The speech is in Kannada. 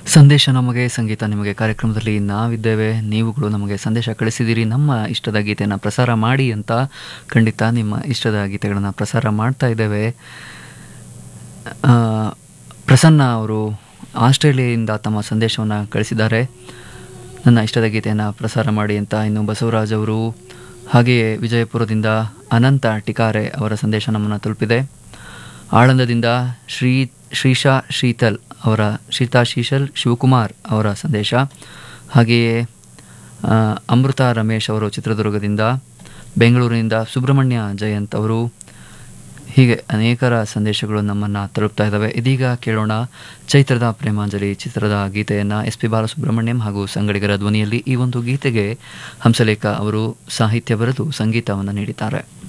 ಸಂದೇಶ ನಮಗೆ ಸಂಗೀತ ನಿಮಗೆ ಕಾರ್ಯಕ್ರಮದಲ್ಲಿ ನಾವಿದ್ದೇವೆ ನೀವುಗಳು ನಮಗೆ ಸಂದೇಶ ಕಳಿಸಿದ್ದೀರಿ ನಮ್ಮ ಇಷ್ಟದ ಗೀತೆಯನ್ನು ಪ್ರಸಾರ ಮಾಡಿ ಅಂತ ಖಂಡಿತ ನಿಮ್ಮ ಇಷ್ಟದ ಗೀತೆಗಳನ್ನು ಪ್ರಸಾರ ಮಾಡ್ತಾ ಇದ್ದೇವೆ ಆ, ಪ್ರಸನ್ನ ಅವರು ಆಸ್ಟ್ರೇಲಿಯಾದಿಂದ ತಮ್ಮ ಸಂದೇಶವನ್ನು ಕಳಿಸಿದ್ದಾರೆ ನನ್ನ ಇಷ್ಟದ ಗೀತೆಯನ್ನು ಪ್ರಸಾರ ಮಾಡಿ ಅಂತ ಇನ್ನು ಬಸವರಾಜ್ ಅವರು ಹಾಗೆಯೇ ವಿಜಯಪುರದಿಂದ ಅನಂತ ಟಿಕಾರೆ ಅವರ ಸಂದೇಶ ನಮ್ಮನ್ನು ತಲುಪಿದೆ ಆಳಂದದಿಂದ ಶ್ರೀ ಶ್ರೀಶಾ ಶೀತಲ್ ಅವರ ಶೀತಾ ಶೀಶಲ್ ಶಿವಕುಮಾರ್ ಅವರ ಸಂದೇಶ ಹಾಗೆಯೇ ಆ, ಅಮೃತ ರಮೇಶ್ ಅವರು ಚಿತ್ರದುರ್ಗದಿಂದ ಬೆಂಗಳೂರಿನಿಂದ ಸುಬ್ರಹ್ಮಣ್ಯ ಜಯಂತ್ ಅವರು ಹೀಗೆ ಅನೇಕರ ಸಂದೇಶಗಳು ನಮ್ಮನ್ನು ತಲುಪ್ತಾ ಇದ್ದಾವೆ ಇದೀಗ ಕೇಳೋಣ ಚೈತ್ರದ ಪ್ರೇಮಾಂಜಲಿ ಚಿತ್ರದ ಗೀತೆಯನ್ನು ಎಸ್ ಪಿ ಬಾಲಸುಬ್ರಹ್ಮಣ್ಯಂ ಹಾಗೂ ಸಂಗಡಿಗರ ಧ್ವನಿಯಲ್ಲಿ ಈ ಒಂದು ಗೀತೆಗೆ ಹಂಸಲೇಖ ಅವರು ಸಾಹಿತ್ಯ ಬರೆದು ಸಂಗೀತವನ್ನು ನೀಡಿದ್ದಾರೆ